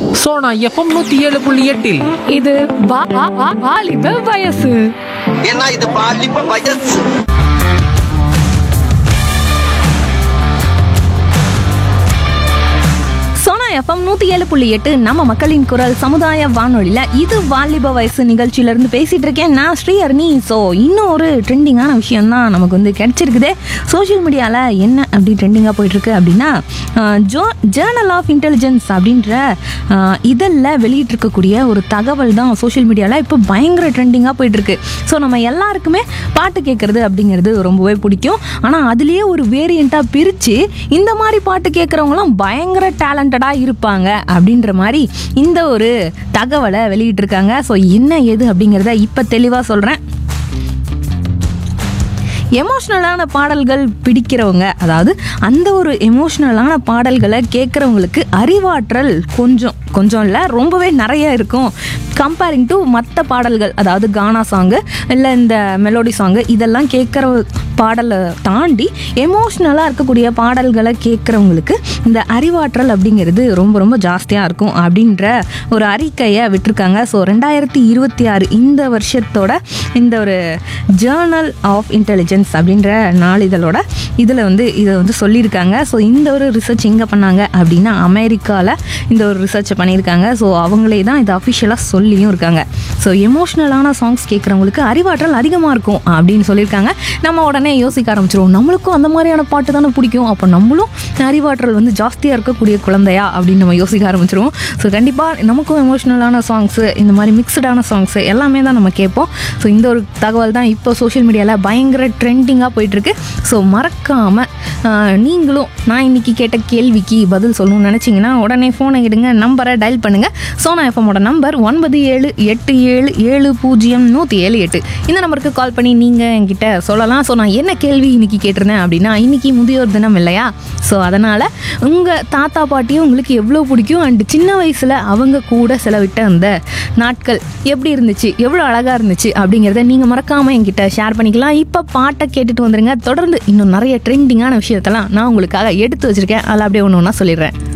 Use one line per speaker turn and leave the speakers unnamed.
Sona FM நூத்தி ஏழு புள்ளி எட்டில்
இது வா- வா- வா- வாலிப வயசு
ஏன்னா இது பாலிப்ப வயசு
சோனா எஃப்எம் நூத்தி ஏழு புள்ளி எட்டு நம்ம மக்களின் குரல் சமுதாய வானொலியில இது வாலிப வயசு நிகழ்ச்சியில இருந்து பேசிட்டு இருக்கேன் நான் ஸ்ரீஹரணி ஸோ இன்னும் ஒரு ட்ரெண்டிங்கான விஷயம் தான் நமக்கு வந்து கிடைச்சிருக்குது சோஷியல் மீடியால என்ன அப்படி ட்ரெண்டிங்காக போயிட்டு இருக்கு அப்படின்னா ஜோ ஜேர்னல் ஆஃப் இன்டெலிஜென்ஸ் அப்படின்ற இதழில் வெளியிட்டிருக்கக்கூடிய ஒரு தகவல் தான் சோஷியல் மீடியாவில் இப்போ பயங்கர ட்ரெண்டிங்காக போயிட்டு இருக்கு ஸோ நம்ம எல்லாருக்குமே பாட்டு கேட்குறது அப்படிங்கிறது ரொம்பவே பிடிக்கும் ஆனால் அதுலேயே ஒரு வேரியண்ட்டாக பிரித்து இந்த மாதிரி பாட்டு கேட்குறவங்களாம் பயங்கர டேலண்டடாக இருப்பாங்க அப்படின்ற மாதிரி இந்த ஒரு தகவலை வெளியிட்டிருக்காங்க ஸோ என்ன ஏது அப்படிங்கிறத இப்போ தெளிவாக சொல்கிறேன் எமோஷ்னலான பாடல்கள் பிடிக்கிறவங்க அதாவது அந்த ஒரு எமோஷ்னலான பாடல்களை கேட்குறவங்களுக்கு அறிவாற்றல் கொஞ்சம் கொஞ்சம் இல்லை ரொம்பவே நிறைய இருக்கும் கம்பேரிங் டு மற்ற பாடல்கள் அதாவது கானா சாங்கு இல்லை இந்த மெலோடி சாங்கு இதெல்லாம் கேட்குற பாடலை தாண்டி எமோஷ்னலாக இருக்கக்கூடிய பாடல்களை கேட்குறவங்களுக்கு இந்த அறிவாற்றல் அப்படிங்கிறது ரொம்ப ரொம்ப ஜாஸ்தியாக இருக்கும் அப்படின்ற ஒரு அறிக்கையை விட்டிருக்காங்க ஸோ ரெண்டாயிரத்தி இருபத்தி ஆறு இந்த வருஷத்தோட இந்த ஒரு ஜேர்னல் ஆஃப் இன்டெலிஜென்ஸ் அப்படின்ற நாளிதழோட இதில் வந்து இதை வந்து சொல்லியிருக்காங்க ஸோ இந்த ஒரு ரிசர்ச் எங்கே பண்ணாங்க அப்படின்னா அமெரிக்காவில் இந்த ஒரு ரிசர்ச்சை பண்ணியிருக்காங்க ஸோ அவங்களே தான் இதை அஃபிஷியலாக சொல்லியும் இருக்காங்க ஸோ எமோஷ்னலான சாங்ஸ் கேட்குறவங்களுக்கு அறிவாற்றல் அதிகமாக இருக்கும் அப்படின்னு சொல்லியிருக்காங்க நம்ம உடனே யோசிக்க ஆரம்பிச்சிருவோம் நம்மளுக்கும் அந்த மாதிரியான பாட்டு தானே பிடிக்கும் அப்போ நம்மளும் அறிவாற்றல் வந்து ஜாஸ்தியாக இருக்கக்கூடிய குழந்தையா அப்படின்னு நம்ம யோசிக்க ஆரம்பிச்சிருவோம் ஸோ கண்டிப்பாக நமக்கும் எமோஷ்னலான சாங்ஸு இந்த மாதிரி மிக்சடான சாங்ஸு எல்லாமே தான் நம்ம கேட்போம் ஸோ இந்த ஒரு தகவல் தான் இப்போ சோஷியல் மீடியாவில் பயங்கர ட்ரெண்டிங்காக போயிட்டுருக்கு ஸோ மறக்காமல் நீங்களும் நான் இன்னைக்கு கேட்ட கேள்விக்கு பதில் சொல்லணும்னு நினச்சிங்கன்னா உடனே ஃபோனை எடுங்க நம்பரை டயல் பண்ணுங்கள் சோனா எஃப்எம்மோட நம்பர் ஒன்பது ஏழு எட்டு ஏழு ஏழு பூஜ்ஜியம் நூற்றி ஏழு எட்டு இந்த நம்பருக்கு கால் பண்ணி நீங்கள் என்கிட்ட சொல்லலாம் ஸோ நான் என்ன கேள்வி இன்னைக்கு கேட்டிருந்தேன் அப்படின்னா இன்னைக்கு முதியோர் தினம் இல்லையா ஸோ அதனால் உங்கள் தாத்தா பாட்டியும் உங்களுக்கு எவ்வளோ பிடிக்கும் அண்ட் சின்ன வயசில் அவங்க கூட செலவிட்ட அந்த நாட்கள் எப்படி இருந்துச்சு எவ்வளோ அழகாக இருந்துச்சு அப்படிங்கிறத நீங்கள் மறக்காமல் என்கிட்ட ஷேர் பண்ணிக்கலாம் இப்போ பாட்டை கேட்டுட்டு வந்துருங்க தொடர்ந்து இன்னும் நிறைய ட்ரெண்டிங்கான விஷயத்தெல்லாம் நான் உங்களுக்காக எடுத்து வச்சுருக்கேன் அதில் அப்படியே ஒன்று ஒன்றா சொல்லிடுறேன்